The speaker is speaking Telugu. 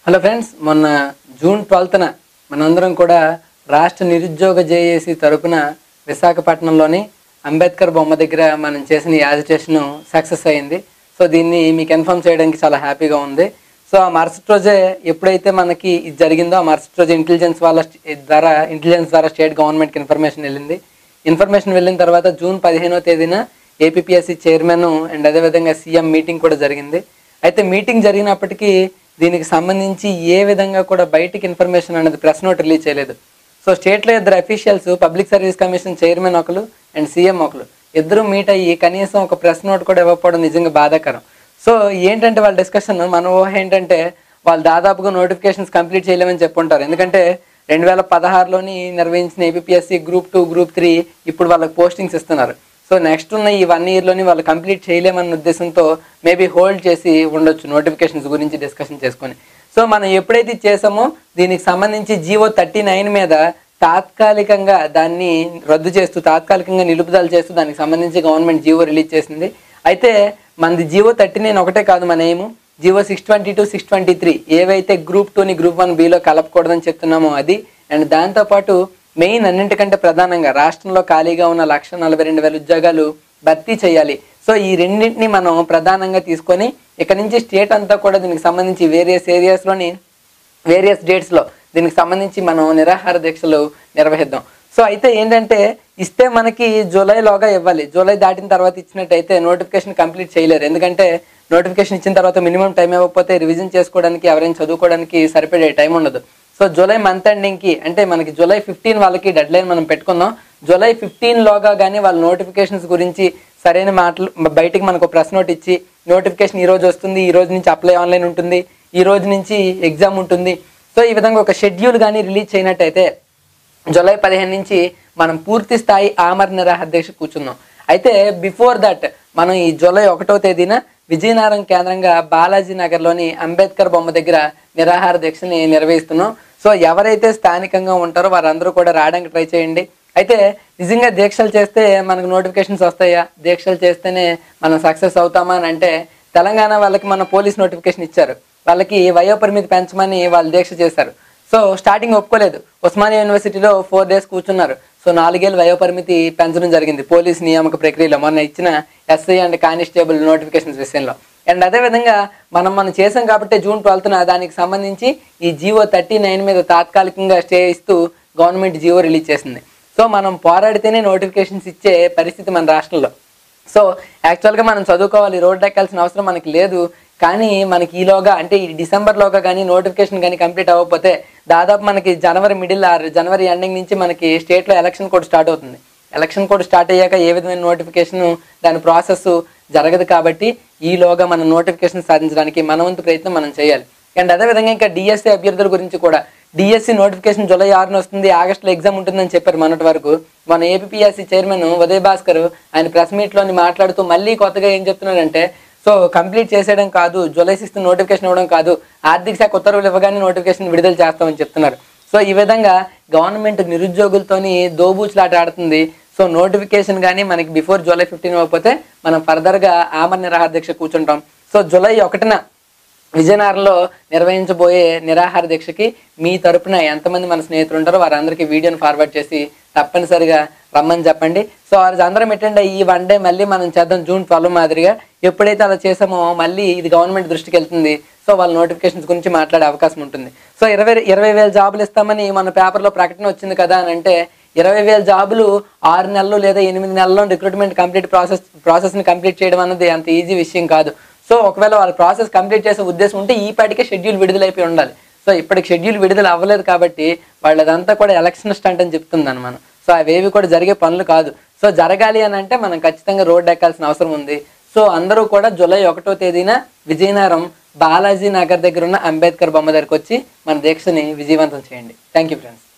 హలో ఫ్రెండ్స్ మొన్న జూన్ ట్వెల్త్న మనందరం కూడా రాష్ట్ర నిరుద్యోగ జేఏసీ తరపున విశాఖపట్నంలోని అంబేద్కర్ బొమ్మ దగ్గర మనం చేసిన యాజిటేషన్ సక్సెస్ అయింది సో దీన్ని మీకు ఇన్ఫామ్ చేయడానికి చాలా హ్యాపీగా ఉంది సో ఆ మరుసటి రోజే ఎప్పుడైతే మనకి ఇది జరిగిందో ఆ మరుసటి రోజు ఇంటెలిజెన్స్ వాళ్ళ ద్వారా ఇంటెలిజెన్స్ ద్వారా స్టేట్ గవర్నమెంట్కి ఇన్ఫర్మేషన్ వెళ్ళింది ఇన్ఫర్మేషన్ వెళ్ళిన తర్వాత జూన్ పదిహేనో తేదీన ఏపీఎస్సి చైర్మన్ అండ్ అదేవిధంగా సీఎం మీటింగ్ కూడా జరిగింది అయితే మీటింగ్ జరిగినప్పటికీ దీనికి సంబంధించి ఏ విధంగా కూడా బయటికి ఇన్ఫర్మేషన్ అనేది ప్రెస్ నోట్ రిలీజ్ చేయలేదు సో స్టేట్లో ఇద్దరు officials public service commission chairman ఒకరు అండ్ సీఎం ఒకరు ఇద్దరు మీట్ అయ్యి కనీసం ఒక ప్రెస్ నోట్ కూడా ఇవ్వకపోవడం నిజంగా బాధాకరం సో ఏంటంటే వాళ్ళ డిస్కషన్ మన ఊహ ఏంటంటే వాళ్ళు దాదాపుగా నోటిఫికేషన్స్ కంప్లీట్ చేయలేమని చెప్పుంటారు ఎందుకంటే రెండు వేల పదహారులోని నిర్వహించిన APSC group two group three ఇప్పుడు వాళ్ళకి పోస్టింగ్స్ ఇస్తున్నారు సో నెక్స్ట్ ఉన్న ఈ వన్ ఇయర్లోని వాళ్ళు కంప్లీట్ చేయలేమన్న ఉద్దేశంతో మేబీ హోల్డ్ చేసి ఉండొచ్చు నోటిఫికేషన్స్ గురించి డిస్కషన్ చేసుకొని సో మనం ఎప్పుడైతే ఇది చేసామో దీనికి సంబంధించి జీవో థర్టీ నైన్ మీద తాత్కాలికంగా దాన్ని రద్దు చేస్తూ తాత్కాలికంగా నిలుపుదల చేస్తూ దానికి సంబంధించి గవర్నమెంట్ జీవో రిలీజ్ చేసింది అయితే మనది జీవో థర్టీ నైన్ ఒకటే కాదు మన ఏము GO six twenty two six twenty three ఏవైతే గ్రూప్ టూని గ్రూప్ వన్ బిలో కలపకూడదని చెప్తున్నామో అది అండ్ దాంతోపాటు మెయిన్ అన్నింటికంటే ప్రధానంగా రాష్ట్రంలో ఖాళీగా ఉన్న లక్ష నలభై రెండు వేల ఉద్యోగాలు భర్తీ చేయాలి సో ఈ రెండింటిని మనం ప్రధానంగా తీసుకొని ఇక్కడ నుంచి స్టేట్ అంతా కూడా దీనికి సంబంధించి వేరియస్ ఏరియాస్లోని వేరియస్ డేట్స్లో దీనికి సంబంధించి మనం నిరాహార దీక్షలు నిర్వహిద్దాం సో అయితే ఏంటంటే ఇస్తే మనకి జూలైలోగా ఇవ్వాలి జూలై దాటిన తర్వాత ఇచ్చినట్టయితే నోటిఫికేషన్ కంప్లీట్ చేయలేరు ఎందుకంటే నోటిఫికేషన్ ఇచ్చిన తర్వాత మినిమం టైం ఇవ్వకపోతే రివిజన్ చేసుకోవడానికి ఎవరైనా చదువుకోవడానికి సరిపడే టైం ఉండదు సో జూలై మంత్ ఎండింగ్కి అంటే మనకి జూలై ఫిఫ్టీన్ వాళ్ళకి డెడ్ లైన్ మనం పెట్టుకుందాం జూలై ఫిఫ్టీన్ లోగా కానీ వాళ్ళ నోటిఫికేషన్స్ గురించి సరైన మాటలు బయటికి మనకు ప్రెస్ నోట్ ఇచ్చి నోటిఫికేషన్ ఈ రోజు వస్తుంది ఈ రోజు నుంచి అప్లై ఆన్లైన్ ఉంటుంది ఈ రోజు నుంచి ఎగ్జామ్ ఉంటుంది సో ఈ విధంగా ఒక షెడ్యూల్ కానీ రిలీజ్ చేయనట్టయితే జూలై పదిహేను నుంచి మనం పూర్తి స్థాయి ఆమర నిరాహార దీక్ష కూర్చుందాం అయితే బిఫోర్ దట్ మనం ఈ జూలై ఒకటో తేదీన విజయనగరం కేంద్రంగా బాలాజీ నగర్లోని అంబేద్కర్ బొమ్మ దగ్గర నిరాహార దీక్షని నిర్వహిస్తున్నాం సో ఎవరైతే స్థానికంగా ఉంటారో వారందరూ కూడా రావడానికి ట్రై చేయండి అయితే నిజంగా దీక్షలు చేస్తే మనకు నోటిఫికేషన్స్ వస్తాయా దీక్షలు చేస్తేనే మనం సక్సెస్ అవుతామా అని అంటే తెలంగాణ వాళ్ళకి మన పోలీస్ నోటిఫికేషన్ ఇచ్చారు వాళ్ళకి వయోపరిమితి పెంచమని వాళ్ళు దీక్ష చేశారు సో స్టార్టింగ్ ఒప్పుకోలేదు ఉస్మానియా యూనివర్సిటీలో ఫోర్ డేస్ కూర్చున్నారు సో నాలుగేళ్ళు వయోపరిమితి పెంచడం జరిగింది పోలీస్ నియామక ప్రక్రియలో మొన్న ఇచ్చిన ఎస్ఐ అండ్ కానిస్టేబుల్ నోటిఫికేషన్స్ విషయంలో అండ్ అదేవిధంగా మనం మనం చేసాం కాబట్టి జూన్ ట్వెల్త్న దానికి సంబంధించి ఈ జీవో థర్టీ నైన్ మీద తాత్కాలికంగా స్టే ఇస్తూ గవర్నమెంట్ జీవో రిలీజ్ చేసింది సో మనం పోరాడితేనే నోటిఫికేషన్స్ ఇచ్చే పరిస్థితి మన రాష్ట్రంలో సో యాక్చువల్గా మనం చదువుకోవాలి రోడ్ ఎక్కాల్సిన అవసరం మనకి లేదు కానీ మనకి ఈలోగా అంటే ఈ డిసెంబర్లోగా కానీ నోటిఫికేషన్ కానీ కంప్లీట్ అవ్వకపోతే దాదాపు మనకి జనవరి మిడిల్ ఆర్ జనవరి ఎండింగ్ నుంచి మనకి స్టేట్లో ఎలక్షన్ కోడ్ స్టార్ట్ అవుతుంది ఎలక్షన్ కోడ్ స్టార్ట్ అయ్యాక ఏ విధమైన నోటిఫికేషన్ దాని ప్రాసెస్ జరగదు కాబట్టి ఈలోగా మన నోటిఫికేషన్ సాధించడానికి మన వంతు ప్రయత్నం మనం చేయాలి అండ్ అదేవిధంగా ఇంకా డిఎస్సి అభ్యర్థుల గురించి కూడా డిఎస్సి నోటిఫికేషన్ జూలై ఆరున వస్తుంది ఆగస్టులో ఎగ్జామ్ ఉంటుందని చెప్పారు మొన్నటి వరకు మన ఏపీఎస్సి చైర్మన్ ఉదయ్ భాస్కర్ ఆయన ప్రెస్ మీట్లోని మాట్లాడుతూ మళ్ళీ కొత్తగా ఏం చెప్తున్నాడంటే సో కంప్లీట్ చేసేయడం కాదు జూలై సిక్స్త్ నోటిఫికేషన్ ఇవ్వడం కాదు ఆర్థిక శాఖ ఉత్తర్వులు ఇవ్వగానే నోటిఫికేషన్ విడుదల చేస్తామని చెప్తున్నారు సో ఈ విధంగా గవర్నమెంట్ నిరుద్యోగులతోని దోబూచులాట ఆడుతుంది సో నోటిఫికేషన్ కానీ మనకి బిఫోర్ జూలై ఫిఫ్టీన్ అవ్వకపోతే మనం ఫర్దర్గా ఆమర నిరాహార దీక్ష కూర్చుంటాం సో జూలై ఒకటిన విజయనగరంలో నిర్వహించబోయే నిరాహార దీక్షకి మీ తరపున ఎంతమంది మన స్నేహితులు ఉంటారో వారందరికీ వీడియోని ఫార్వర్డ్ చేసి తప్పనిసరిగా రమ్మని చెప్పండి సో వారు అందరం అటెండ్ అయ్యి ఈ వన్ డే మళ్ళీ మనం చేద్దాం జూన్ ట్వెల్వ్ మాదిరిగా ఎప్పుడైతే అలా చేసామో మళ్ళీ ఇది గవర్నమెంట్ దృష్టికి వెళ్తుంది సో వాళ్ళ నోటిఫికేషన్స్ గురించి మాట్లాడే అవకాశం ఉంటుంది సో ఇరవై ఇరవై వేల జాబులు ఇస్తామని మన పేపర్లో ప్రకటన వచ్చింది కదా అని అంటే ఇరవై వేల జాబులు ఆరు నెలలు లేదా ఎనిమిది నెలల్లో రిక్రూట్మెంట్ కంప్లీట్ ప్రాసెస్ ప్రాసెస్ని కంప్లీట్ చేయడం అన్నది అంత ఈజీ విషయం కాదు సో ఒకవేళ వాళ్ళ ప్రాసెస్ కంప్లీట్ చేసే ఉద్దేశం ఉంటే ఈ పాటికే షెడ్యూల్ విడుదలైపోయి ఉండాలి సో ఇప్పటికి షెడ్యూల్ విడుదల అవ్వలేదు కాబట్టి వాళ్ళదంతా కూడా ఎలక్షన్ స్టంట్ అని చెప్తున్నాను మనం సో అవేవి కూడా జరిగే పనులు కాదు సో జరగాలి అని అంటే మనం ఖచ్చితంగా రోడ్ ఎక్కాల్సిన అవసరం ఉంది సో అందరూ కూడా జూలై ఒకటో తేదీన విజయనగరం బాలాజీ నగర్ దగ్గర ఉన్న అంబేద్కర్ బొమ్మ దగ్గరకు వచ్చి మన దీక్షని విజయవంతం చేయండి థ్యాంక్ యూ ఫ్రెండ్స్